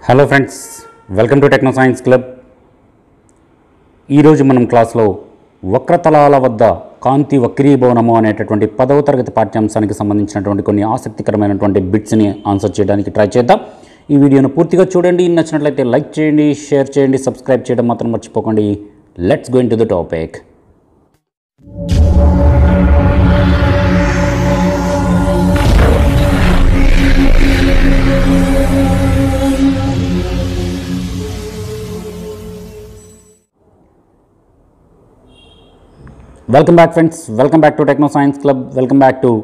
hello friends welcome to techno science club ఈరోజు మనం క్లాస్లో వక్రతలాల వద్ద కాంతి వక్రీభవనము అనేటటువంటి పదవ తరగతి పాఠ్యాంశానికి సంబంధించినటువంటి కొన్ని ఆసక్తికరమైనటువంటి బిట్స్ని ఆన్సర్ చేయడానికి ట్రై చేద్దాం ఈ వీడియోను పూర్తిగా చూడండి నచ్చినట్లయితే లైక్ చేయండి షేర్ చేయండి సబ్స్క్రైబ్ చేయడం మాత్రం మర్చిపోకండి let's going to the topic welcome back friends welcome back to techno science club welcome back to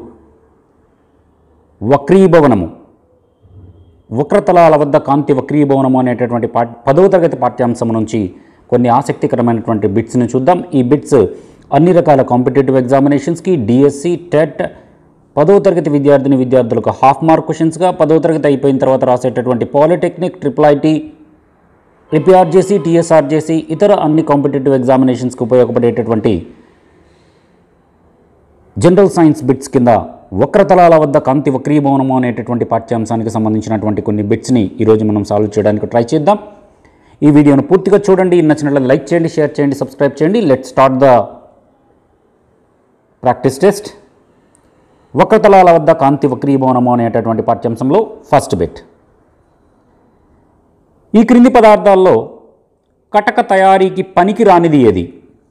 వక్రీభవనము వక్రతలాల వద్ద కాంతి వక్రీభవనము అనేటటువంటి పా పదవ తరగతి పాఠ్యాంశం నుంచి కొన్ని ఆసక్తికరమైనటువంటి బిట్స్ని చూద్దాం ఈ బిట్స్ అన్ని రకాల కాంపిటేటివ్ ఎగ్జామినేషన్స్కి డిఎస్సి టెట్ పదవ తరగతి విద్యార్థిని విద్యార్థులకు హాఫ్ మార్క్ క్వశ్చన్స్గా పదవ తరగతి అయిపోయిన తర్వాత రాసేటటువంటి polytechnic triple IT APRJC TSRJC ఇతర అన్ని కాంపిటేటివ్ ఎగ్జామినేషన్స్కి ఉపయోగపడేటటువంటి జనరల్ సైన్స్ బిట్స్ కింద వక్రతలాల వద్ద కాంతి వక్రీభవనము అనేటటువంటి పాఠ్యాంశానికి సంబంధించినటువంటి కొన్ని బిట్స్ని ఈరోజు మనం సాల్వ్ చేయడానికి ట్రై చేద్దాం ఈ వీడియోను పూర్తిగా చూడండి నచ్చినట్లయితే లైక్ చేయండి షేర్ చేయండి సబ్స్క్రైబ్ చేయండి let start the practice test వక్రతలాల వద్ద కాంతి వక్రీభవనము అనేటటువంటి పాఠ్యాంశంలో ఫస్ట్ బిట్ ఈ క్రింది పదార్థాల్లో కటక తయారీకి పనికి రానిది ఏది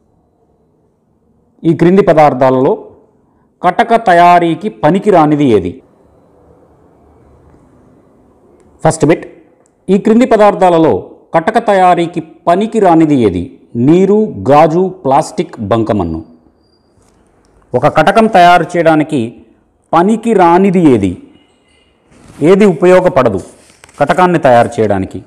ఈ క్రింది పదార్థాలలో కటక తయారీకి పనికి రానిది ఏది ఫస్ట్ బిట్ ఈ క్రింది పదార్థాలలో కటక తయారీకి పనికి రానిది ఏది నీరు గాజు ప్లాస్టిక్ బంకమన్ను ఒక కటకం తయారు చేయడానికి పనికి రానిది ఏది ఏది ఉపయోగపడదు కటకాన్ని తయారు చేయడానికి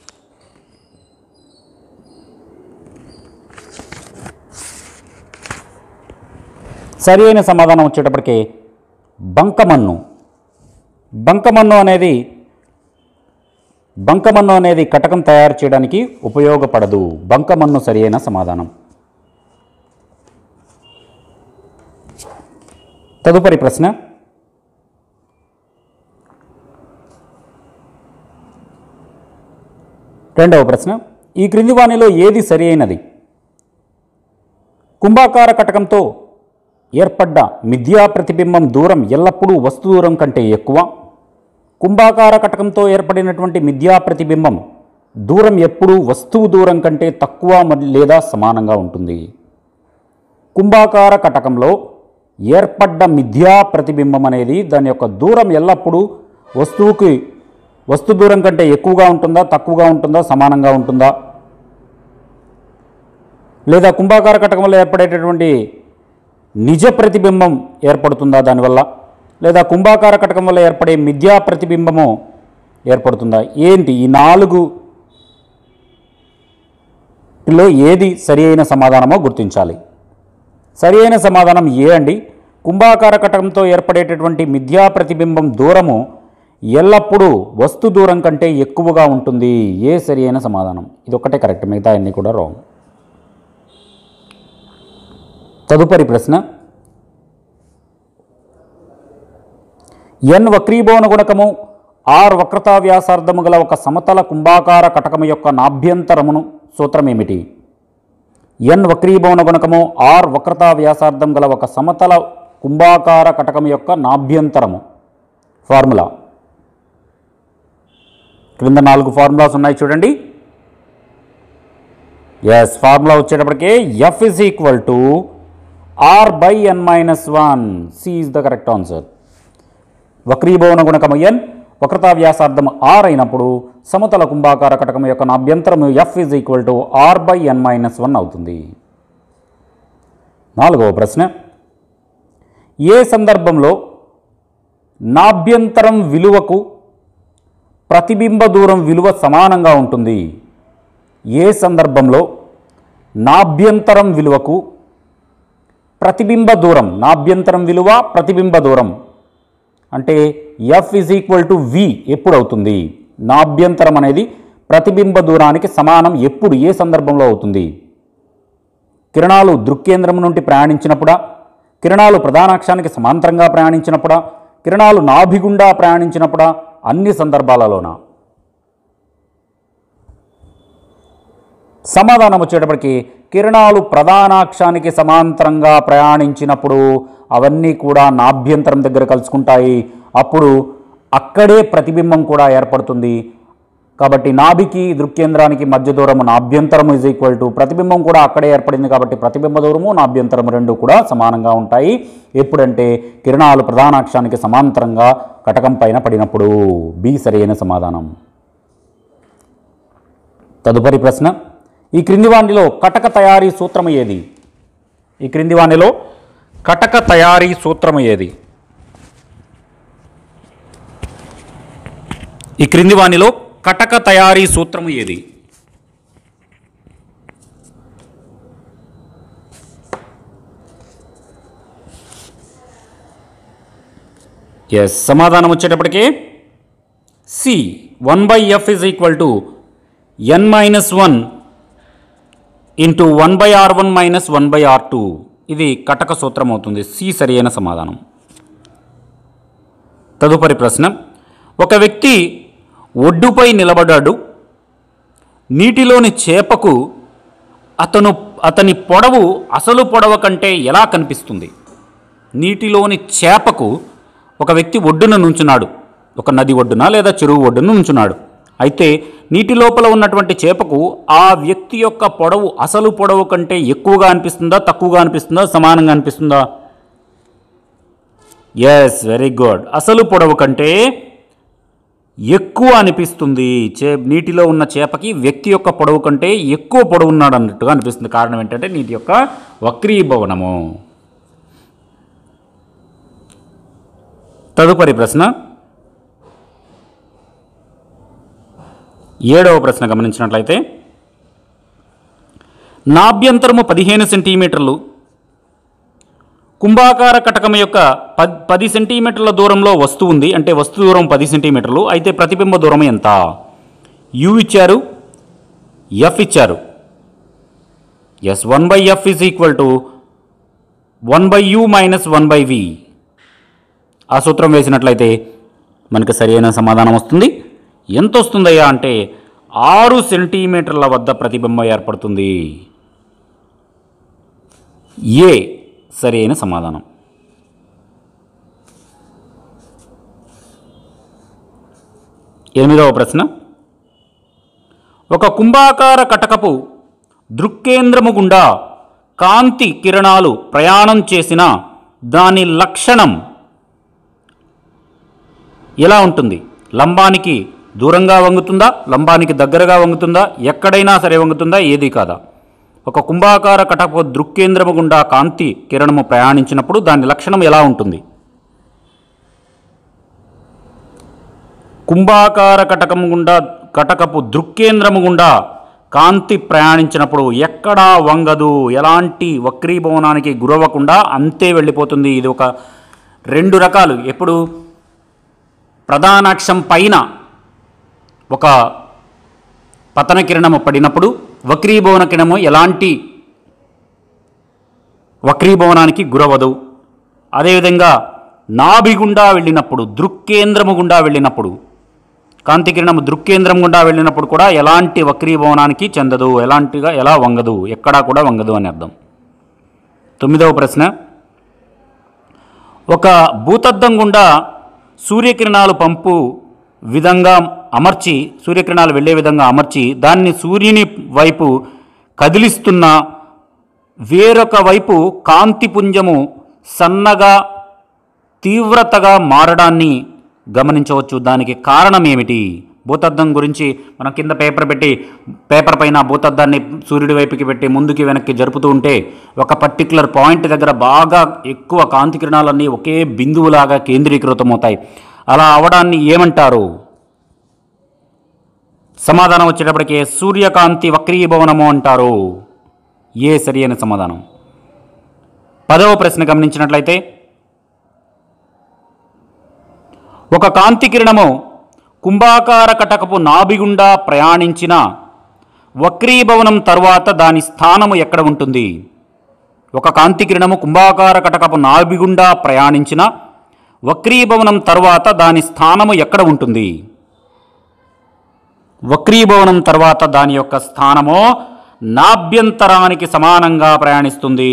సరి అయిన సమాధానం వచ్చేటప్పటికి బంకమన్ను బంకమన్ను అనేది బంకమన్ను అనేది కటకం తయారు చేయడానికి ఉపయోగపడదు బంకమన్ను సరి అయిన సమాధానం తదుపరి ప్రశ్న రెండవ ప్రశ్న ఈ క్రింది వాణిలో ఏది సరి అయినది కుంభాకార కటకంతో ఏర్పడ్డ మిథ్యా ప్రతిబింబం దూరం ఎల్లప్పుడూ వస్తు దూరం కంటే ఎక్కువ కుంభాకార కటకంతో ఏర్పడినటువంటి మిథ్యా ప్రతిబింబం దూరం ఎప్పుడూ వస్తువు దూరం కంటే తక్కువ మరి లేదా సమానంగా ఉంటుంది కుంభాకార కటకంలో ఏర్పడ్డ మిథ్యా ప్రతిబింబం అనేది దాని యొక్క దూరం ఎల్లప్పుడూ వస్తువుకి వస్తు దూరం కంటే ఎక్కువగా ఉంటుందా తక్కువగా ఉంటుందా సమానంగా ఉంటుందా లేదా కుంభాకార కటకంలో ఏర్పడేటటువంటి నిజ ప్రతిబింబం ఏర్పడుతుందా దానివల్ల లేదా కుంభాకార కటకం వల్ల ఏర్పడే మిథ్యా ప్రతిబింబము ఏర్పడుతుందా ఏంటి ఈ నాలుగు లో ఏది సరి అయిన సమాధానమో గుర్తించాలి సరి అయిన సమాధానం ఏ అండి కుంభాకార కటకంతో ఏర్పడేటటువంటి మిథ్యా ప్రతిబింబం దూరము ఎల్లప్పుడూ వస్తు దూరం కంటే ఎక్కువగా ఉంటుంది ఏ సరి అయిన సమాధానం ఇది ఒక్కటే కరెక్ట్ మిగతా అన్నీ కూడా రాంగ్ తదుపరి ప్రశ్న ఎన్ వక్రీభవన గుణకము ఆర్ వక్రతా వ్యాసార్థము గల ఒక సమతల కుంభాకార కటకము యొక్క నాభ్యంతరమును సూత్రం ఏమిటి ఎన్ వక్రీభవన గుణకము ఆర్ వక్రతా వ్యాసార్థం గల ఒక సమతల కుంభాకార కటకము యొక్క నాభ్యంతరము ఫార్ములా క్రింద నాలుగు ఫార్ములాస్ ఉన్నాయి చూడండి ఎస్ ఫార్ములా వచ్చేటప్పటికే F is equal to R by N minus one C is the correct answer వక్రీభవన గుణకము ఎన్ వక్రతా వ్యాసార్థం ఆర్ అయినప్పుడు సమతల కుంభాకార కటకం యొక్క నాభ్యంతరము F is equal to R by N minus one అవుతుంది నాలుగవ ప్రశ్న ఏ సందర్భంలో నాభ్యంతరం విలువకు ప్రతిబింబ దూరం విలువ సమానంగా ఉంటుంది ఏ సందర్భంలో నాభ్యంతరం విలువకు ప్రతిబింబ దూరం నాభ్యంతరం విలువ ప్రతిబింబ దూరం అంటే F is equal to V ఎప్పుడు అవుతుంది నాభ్యంతరం అనేది ప్రతిబింబ దూరానికి సమానం ఎప్పుడు ఏ సందర్భంలో అవుతుంది కిరణాలు దృక్కేంద్రం నుండి ప్రయాణించినప్పుడా కిరణాలు ప్రధానాక్షానికి సమాంతరంగా ప్రయాణించినప్పుడా కిరణాలు నాభిగుండా ప్రయాణించినప్పుడా అన్ని సందర్భాలలోనా సమాధానం వచ్చేటప్పటికి కిరణాలు ప్రధానాక్షానికి సమాంతరంగా ప్రయాణించినప్పుడు అవన్నీ కూడా నాభ్యంతరం దగ్గర కలుసుకుంటాయి అప్పుడు అక్కడే ప్రతిబింబం కూడా ఏర్పడుతుంది కాబట్టి నాభికి దృక్కేంద్రానికి మధ్య దూరము నాభ్యంతరము ఇజ్ ఈక్వల్ టు ప్రతిబింబం కూడా అక్కడే ఏర్పడింది కాబట్టి ప్రతిబింబ దూరము నాభ్యంతరము రెండు కూడా సమానంగా ఉంటాయి ఎప్పుడంటే కిరణాలు ప్రధానాక్షానికి సమాంతరంగా కటకం పైన పడినప్పుడు బి సరైన సమాధానం తదుపరి ప్రశ్న ఈ క్రింది వాణిలో కటక తయారీ సూత్రము ఏది ఈ క్రింది వాణిలో కటక తయారీ సూత్రము ఏది ఈ క్రింది వాణిలో కటక తయారీ సూత్రము ఏది ఎస్ సమాధానం వచ్చేటప్పటికి C one by F is equal to N minus one into one by R one minus one by R two ఇది కటక సూత్రం అవుతుంది సి సరియైన సమాధానం తదుపరి ప్రశ్న ఒక వ్యక్తి ఒడ్డుపై నిలబడ్డాడు నీటిలోని చేపకు అతను అతని పొడవు అసలు పొడవ కంటే ఎలా కనిపిస్తుంది నీటిలోని చేపకు ఒక వ్యక్తి ఒడ్డున నుంచున్నాడు ఒక నది ఒడ్డున లేదా చెరువు ఒడ్డున నుంచున్నాడు అయితే నీటి లోపల ఉన్నటువంటి చేపకు ఆ వ్యక్తి యొక్క పొడవు అసలు పొడవు కంటే ఎక్కువగా అనిపిస్తుందా తక్కువగా అనిపిస్తుందా సమానంగా అనిపిస్తుందా ఎస్ వెరీ గుడ్ అసలు పొడవు కంటే ఎక్కువ అనిపిస్తుంది చే నీటిలో ఉన్న చేపకి వ్యక్తి యొక్క పొడవు కంటే ఎక్కువ పొడవు ఉన్నాడు అన్నట్టుగా అనిపిస్తుంది కారణం ఏంటంటే నీటి యొక్క వక్రీభవనము తదుపరి ప్రశ్న ఏడవ ప్రశ్న గమనించినట్లయితే నాభ్యంతరము పదిహేను సెంటీమీటర్లు కుంభాకార కటకం యొక్క పద్ పది సెంటీమీటర్ల దూరంలో వస్తువు ఉంది అంటే వస్తు దూరం పది సెంటీమీటర్లు అయితే ప్రతిబింబ దూరం ఎంత యు ఇచ్చారు ఎఫ్ ఇచ్చారు yes one by F is equal to one by U minus one by V ఆ సూత్రం వేసినట్లయితే మనకి సరైన సమాధానం వస్తుంది ఎంత వస్తుందయ్యా అంటే ఆరు సెంటీమీటర్ల వద్ద ప్రతిబింబం ఏర్పడుతుంది ఏ సరైన సమాధానం ఎనిమిదవ ప్రశ్న ఒక కుంభాకార కటకపు దృక్కేంద్రము గుండా కాంతి కిరణాలు ప్రయాణం చేసిన దాని లక్షణం ఎలా ఉంటుంది లంబానికి దూరంగా వంగుతుందా లంబానికి దగ్గరగా వంగుతుందా ఎక్కడైనా సరే వంగుతుందా ఏది కాదా ఒక కుంభాకార కటపు దృక్కేంద్రము గుండా కాంతి కిరణము ప్రయాణించినప్పుడు దాని లక్షణం ఎలా ఉంటుంది కుంభాకార కటకము గుండా కటకపు దృక్కేంద్రము గుండా కాంతి ప్రయాణించినప్పుడు ఎక్కడా వంగదు ఎలాంటి వక్రీభవనానికి గురవ్వకుండా అంతే వెళ్ళిపోతుంది ఇది ఒక రెండు రకాలు ఎప్పుడు ప్రధానాక్షం పైన ఒక పతన కిరణము పడినప్పుడు వక్రీభవన కిరణము ఎలాంటి వక్రీభవనానికి గురవదు అదేవిధంగా నాభి గుండా వెళ్ళినప్పుడు దృక్కేంద్రము గుండా వెళ్ళినప్పుడు కాంతి కిరణము దృక్కేంద్రం గుండా వెళ్ళినప్పుడు కూడా ఎలాంటి వక్రీభవనానికి చెందదు ఎలాంటిగా ఎలా వంగదు ఎక్కడా కూడా వంగదు అని అర్థం తొమ్మిదవ ప్రశ్న ఒక భూతద్దం గుండా సూర్యకిరణాలు పంపు విధంగా అమర్చి సూర్యకిరణాలు వెళ్ళే విధంగా అమర్చి దాన్ని సూర్యుని వైపు కదిలిస్తున్న వేరొక వైపు కాంతిపుంజము సన్నగా తీవ్రతగా మారడాన్ని గమనించవచ్చు దానికి కారణం ఏమిటి భూతద్దం గురించి మనం కింద పేపర్ పెట్టి పేపర్ పైన భూతద్దాన్ని సూర్యుడి వైపుకి పెట్టి ముందుకి వెనక్కి జరుపుతూ ఉంటే ఒక పర్టికులర్ పాయింట్ దగ్గర బాగా ఎక్కువ కాంతి కిరణాలన్నీ ఒకే బిందువులాగా కేంద్రీకృతమవుతాయి అలా అవడాన్ని ఏమంటారు సమాధానం వచ్చేటప్పటికి సూర్యకాంతి వక్రీభవనము అంటారు ఏ సరి అయిన సమాధానం పదవ ప్రశ్న గమనించినట్లయితే ఒక కాంతి కిరణము కుంభాకార కటకపు నాభిగుండా ప్రయాణించిన వక్రీభవనం తర్వాత దాని స్థానము ఎక్కడ ఉంటుంది ఒక కాంతి కిరణము కుంభాకార కటకపు నాభిగుండా ప్రయాణించిన వక్రీభవనం తర్వాత దాని స్థానము ఎక్కడ ఉంటుంది వక్రీభవనం తర్వాత దాని యొక్క స్థానము నాభ్యంతరానికి సమానంగా ప్రయాణిస్తుంది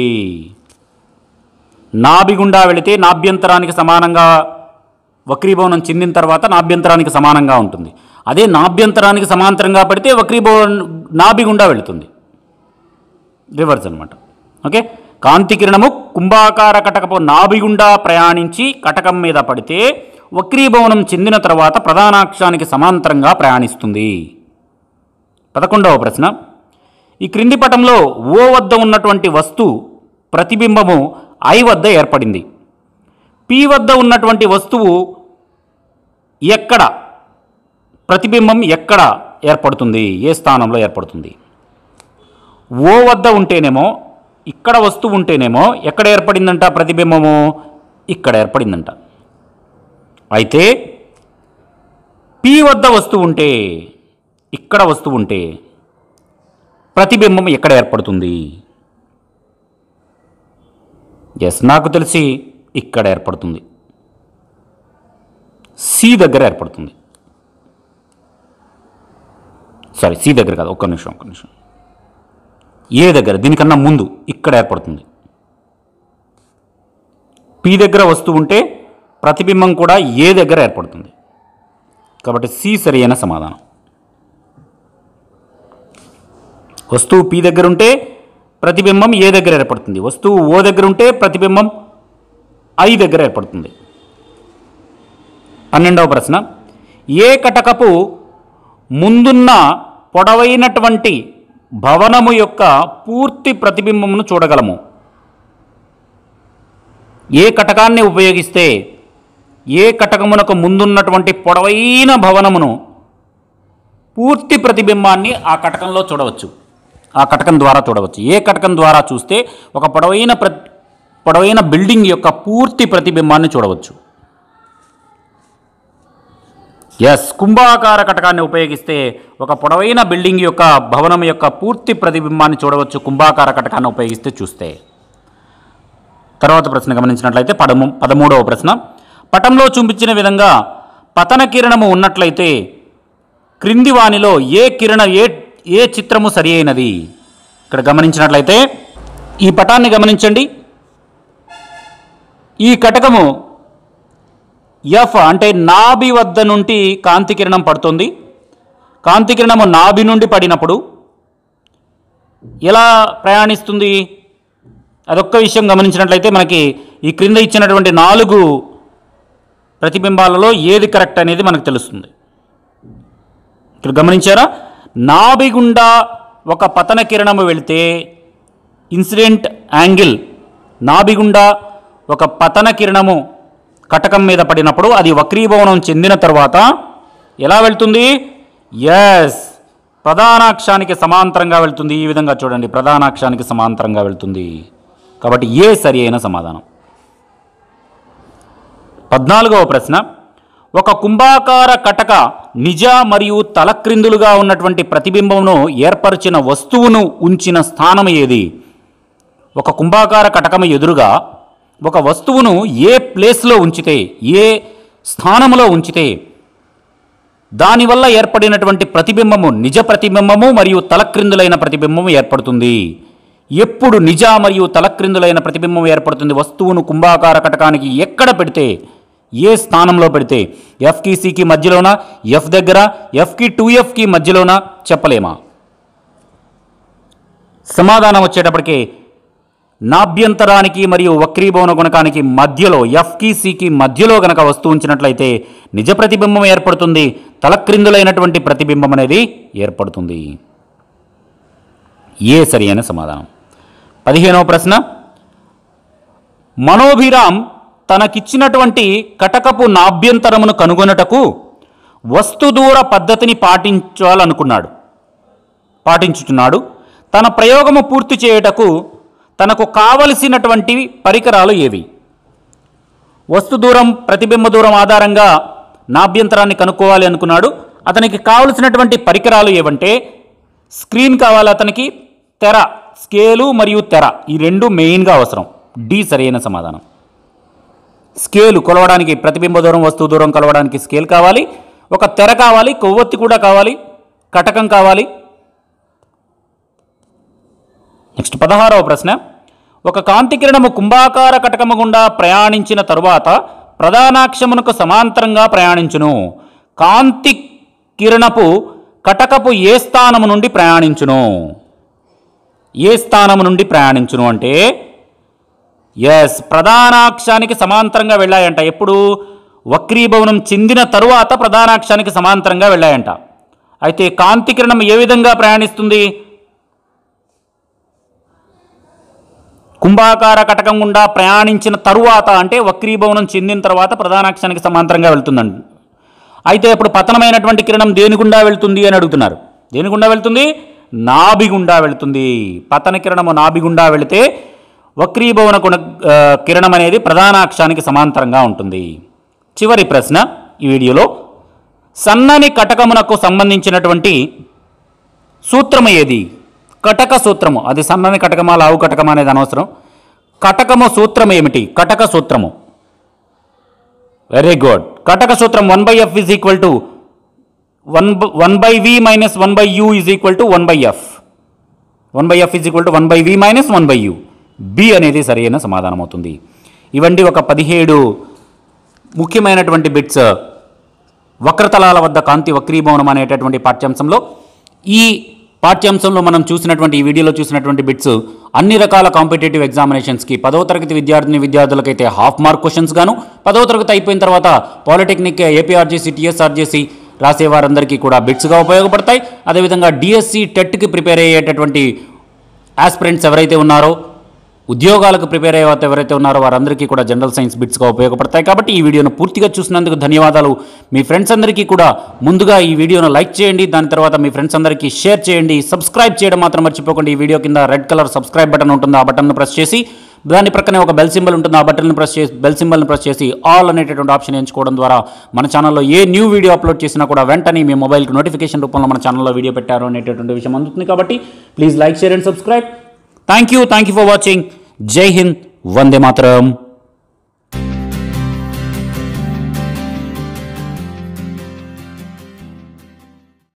నాభి గుండా వెళితే నాభ్యంతరానికి సమానంగా వక్రీభవనం చెందిన తర్వాత నాభ్యంతరానికి సమానంగా ఉంటుంది అదే నాభ్యంతరానికి సమాంతరంగా పడితే వక్రీభవన్ నాభి గుండా వెళుతుంది రివర్స్ అనమాట ఓకే కాంతి కిరణము కుంభాకార కటకపు నాభి గుండా ప్రయాణించి కటకం మీద పడితే వక్రీభవనం చెందిన తర్వాత ప్రధానాక్షానికి సమాంతరంగా ప్రయాణిస్తుంది పదకొండవ ప్రశ్న ఈ క్రింది పటంలో ఓ వద్ద ఉన్నటువంటి వస్తు ప్రతిబింబము ఐ వద్ద ఏర్పడింది పి వద్ద ఉన్నటువంటి వస్తువు ఎక్కడ ప్రతిబింబం ఎక్కడ ఏర్పడుతుంది ఏ స్థానంలో ఏర్పడుతుంది ఓ వద్ద ఉంటేనేమో ఇక్కడ వస్తువు ఉంటేనేమో ఎక్కడ ఏర్పడిందంట ప్రతిబింబము ఇక్కడ ఏర్పడిందంట అయితే పి వద్ద వస్తువు ఉంటే ఇక్కడ వస్తువు ఉంటే ప్రతిబింబం ఎక్కడ ఏర్పడుతుంది ఎస్ నాకు తెలిసి ఇక్కడ ఏర్పడుతుంది సి దగ్గర ఏర్పడుతుంది సారీ సి దగ్గర కాదు ఒక్క నిమిషం ఒక్క నిమిషం ఏ దగ్గర దీనికన్నా ముందు ఇక్కడ ఏర్పడుతుంది పి దగ్గర వస్తువు ఉంటే ప్రతిబింబం కూడా ఏ దగ్గర ఏర్పడుతుంది కాబట్టి సి సరైన సమాధానం వస్తువు పి దగ్గర ఉంటే ప్రతిబింబం ఏ దగ్గర ఏర్పడుతుంది వస్తువు ఓ దగ్గర ఉంటే ప్రతిబింబం ఐ దగ్గర ఏర్పడుతుంది పన్నెండవ ప్రశ్న ఏ కటకపు ముందున్న పొడవైనటువంటి భవనము యొక్క పూర్తి ప్రతిబింబమును చూడగలము ఏ కటకాన్ని ఉపయోగిస్తే ఏ కటకమునకు ముందున్నటువంటి పొడవైన భవనమును పూర్తి ప్రతిబింబాన్ని ఆ కటకంలో చూడవచ్చు ఆ కటకం ద్వారా చూడవచ్చు ఏ కటకం ద్వారా చూస్తే ఒక పొడవైన ప్ర పొడవైన బిల్డింగ్ యొక్క పూర్తి ప్రతిబింబాన్ని చూడవచ్చు ఎస్ కుంభాకార కటకాన్ని ఉపయోగిస్తే ఒక పొడవైన బిల్డింగ్ యొక్క భవనం యొక్క పూర్తి ప్రతిబింబాన్ని చూడవచ్చు కుంభాకార కటకాన్ని ఉపయోగిస్తే చూస్తే తర్వాత ప్రశ్న గమనించినట్లయితే పదము పదమూడవ ప్రశ్న పటంలో చూపించిన విధంగా పతన కిరణము ఉన్నట్లయితే క్రింది వానిలో ఏ కిరణ ఏ ఏ చిత్రము సరి అయినది ఇక్కడ గమనించినట్లయితే ఈ పటాన్ని గమనించండి ఈ కటకము ఎఫ్ అంటే నాభి వద్ద నుండి కాంతి కిరణం పడుతుంది కాంతి కిరణము నాభి నుండి పడినప్పుడు ఎలా ప్రయాణిస్తుంది అదొక్క విషయం గమనించినట్లయితే మనకి ఈ క్రింద ఇచ్చినటువంటి నాలుగు ప్రతిబింబాలలో ఏది కరెక్ట్ అనేది మనకు తెలుస్తుంది ఇక్కడ గమనించారా నాభి గుండా ఒక పతన కిరణము వెళితే ఇన్సిడెంట్ యాంగిల్ నాభి గుండా ఒక పతన కిరణము కటకం మీద పడినప్పుడు అది వక్రీభవనం చెందిన తర్వాత ఎలా వెళ్తుంది ఎస్ ప్రధానాక్షానికి సమాంతరంగా వెళ్తుంది ఈ విధంగా చూడండి ప్రధానాక్షానికి సమాంతరంగా వెళ్తుంది కాబట్టి ఏ సరి అయిన సమాధానం పద్నాలుగవ ప్రశ్న ఒక కుంభాకార కటక నిజ మరియు తలక్రిందులుగా ఉన్నటువంటి ప్రతిబింబమును ఏర్పరిచిన వస్తువును ఉంచిన స్థానం ఏది ఒక కుంభాకార కటకము ఎదురుగా ఒక వస్తువును ఏ ప్లేస్లో ఉంచితే ఏ స్థానంలో ఉంచితే దానివల్ల ఏర్పడినటువంటి ప్రతిబింబము నిజ ప్రతిబింబము మరియు తలక్రిందులైన ప్రతిబింబము ఏర్పడుతుంది ఎప్పుడు నిజ మరియు తలక్రిందులైన ప్రతిబింబం ఏర్పడుతుంది వస్తువును కుంభాకార కటకానికి ఎక్కడ పెడితే ఏ స్థానంలో పెడితే ఎఫ్కి సికి మధ్యలోనా ఎఫ్ దగ్గర ఎఫ్కి టూ ఎఫ్కి మధ్యలోనా చెప్పలేమా సమాధానం వచ్చేటప్పటికి నాభ్యంతరానికి మరియు వక్రీభవన గుణకానికి మధ్యలో ఎఫ్కి సికి మధ్యలో గనక వస్తువు ఉంచినట్లయితే నిజ ప్రతిబింబం ఏర్పడుతుంది తలక్రిందులైనటువంటి ప్రతిబింబం అనేది ఏర్పడుతుంది ఏ సరి అయిన సమాధానం పదిహేనవ ప్రశ్న మనోభిరామ్ తనకిచ్చినటువంటి కటకపు నాభ్యంతరమును కనుగొనుటకు వస్తుదూర పద్ధతిని పాటించాలనుకున్నాడు పాటించుచున్నాడు తన ప్రయోగము పూర్తి చేయుటకు తనకు కావలసినటువంటి పరికరాలు ఏవి వస్తు దూరం ప్రతిబింబ దూరం ఆధారంగా నాభ్యంతరాన్ని కనుక్కోవాలి అనుకున్నాడు అతనికి కావలసినటువంటి పరికరాలు ఏవంటే స్క్రీన్ కావాలి అతనికి తెర స్కేలు మరియు తెర ఈ రెండు మెయిన్గా అవసరం డి సరైన సమాధానం స్కేలు కొలవడానికి ప్రతిబింబ దూరం వస్తువు దూరం కొలవడానికి స్కేల్ కావాలి ఒక తెర కావాలి కొవ్వొత్తి కూడా కావాలి కటకం కావాలి నెక్స్ట్ పదహారవ ప్రశ్న ఒక కాంతి కిరణము కుంభాకార కటకము గుండా ప్రయాణించిన తరువాత ప్రధానాక్షమునకు సమాంతరంగా ప్రయాణించును కాంతి కిరణపు కటకపు ఏ స్థానము నుండి ప్రయాణించును ఏ స్థానము నుండి ప్రయాణించును అంటే ఎస్ ప్రధానాక్షానికి సమాంతరంగా వెళ్ళాయంట ఎప్పుడు వక్రీభవనం చెందిన తరువాత ప్రధానాక్షానికి సమాంతరంగా వెళ్ళాయంట అయితే కాంతి కిరణం ఏ విధంగా ప్రయాణిస్తుంది కుంభాకార కటకం గుండా ప్రయాణించిన తరువాత అంటే వక్రీభవనం చెందిన తర్వాత ప్రధానాక్షానికి సమాంతరంగా వెళ్తుందండి అయితే ఇప్పుడు పతనమైనటువంటి కిరణం దేని గుండా వెళ్తుంది అని అడుగుతున్నారు దేని గుండా వెళ్తుంది నాభి గుండా వెళ్తుంది పతన కిరణము నాభి గుండా వెళితే వక్రీభవన గుణ ఆ, కిరణం అనేది ప్రధానాక్షానికి సమాంతరంగా ఉంటుంది చివరి ప్రశ్న ఈ వీడియోలో సన్నని కటకమునకు సంబంధించినటువంటి సూత్రము ఏది కటక సూత్రము అది సన్నని కటకమా లావు కటకమా అనేది అనవసరం కటకము సూత్రం ఏమిటి కటక సూత్రము వెరీ గుడ్ కటక సూత్రం one by F is equal to one one by V minus one by U is equal to one by F one by F is equal to one by V minus one by U B అనేది సరైన సమాధానం అవుతుంది ఇవండి ఒక పదిహేడు ముఖ్యమైనటువంటి bits వక్రతలాల వద్ద కాంతి వక్రీభవనం అనేటటువంటి పాఠ్యాంశంలో ఈ పాఠ్యాంశంలో మనం చూసినటువంటి ఈ వీడియోలో చూసినటువంటి బిట్స్ అన్ని రకాల కాంపిటేటివ్ ఎగ్జామినేషన్స్కి పదవ తరగతి విద్యార్థిని విద్యార్థులకైతే హాఫ్ మార్క్ క్వశ్చన్స్ గాను పదవ తరగతి అయిపోయిన తర్వాత పాలిటెక్నిక్ ఏపీఆర్జేసీ టీఎస్ఆర్జేసీ రాసే వారందరికీ కూడా బిట్స్గా ఉపయోగపడతాయి అదేవిధంగా డిఎస్సి టెట్కి ప్రిపేర్ అయ్యేటటువంటి ఆస్పిరెంట్స్ ఎవరైతే ఉన్నారో ఉద్యోగాలకు ప్రిపేర్ అయ్యే వారు ఎవరైతే ఉన్నారో వారందరికీ కూడా జనరల్ సైన్స్ బిట్స్గా ఉపయోగపడతాయి కాబట్టి ఈ వీడియోను పూర్తిగా చూసినందుకు ధన్యవాదాలు మీ ఫ్రెండ్స్ అందరికీ కూడా ముందుగా ఈ వీడియోను లైక్ చేయండి దాని తర్వాత మీ ఫ్రెండ్స్ అందరికీ షేర్ చేయండి సబ్స్క్రైబ్ చేయడం మాత్రం మర్చిపోకండి ఈ వీడియో కింద రెడ్ కలర్ సబ్స్క్రైబ్ బటన్ ఉంటుంది ఆ బటన్ను ప్రెస్ చేసి దాని ప్రక్కనే ఒక బెల్ సింబల్ ఉంటుంది ఆ బటన్ను ప్రెస్ చేసి బెల్ సింబల్ని ప్రెస్ చేసి ఆల్ అనేటటువంటి ఆప్షన్ ఎంచుకోవడం ద్వారా మన ఛానల్లో ఏ న్యూ వీడియో అప్లోడ్ చేసినా కూడా వెంటనే మీ మొబైల్కి నోటిఫికేషన్ రూపంలో మన ఛానల్లో వీడియో పెట్టారు అనేటటువంటి విషయం అందుతుంది కాబట్టి please like share and subscribe thank you thank you for watching Jai Hind Vande Mataram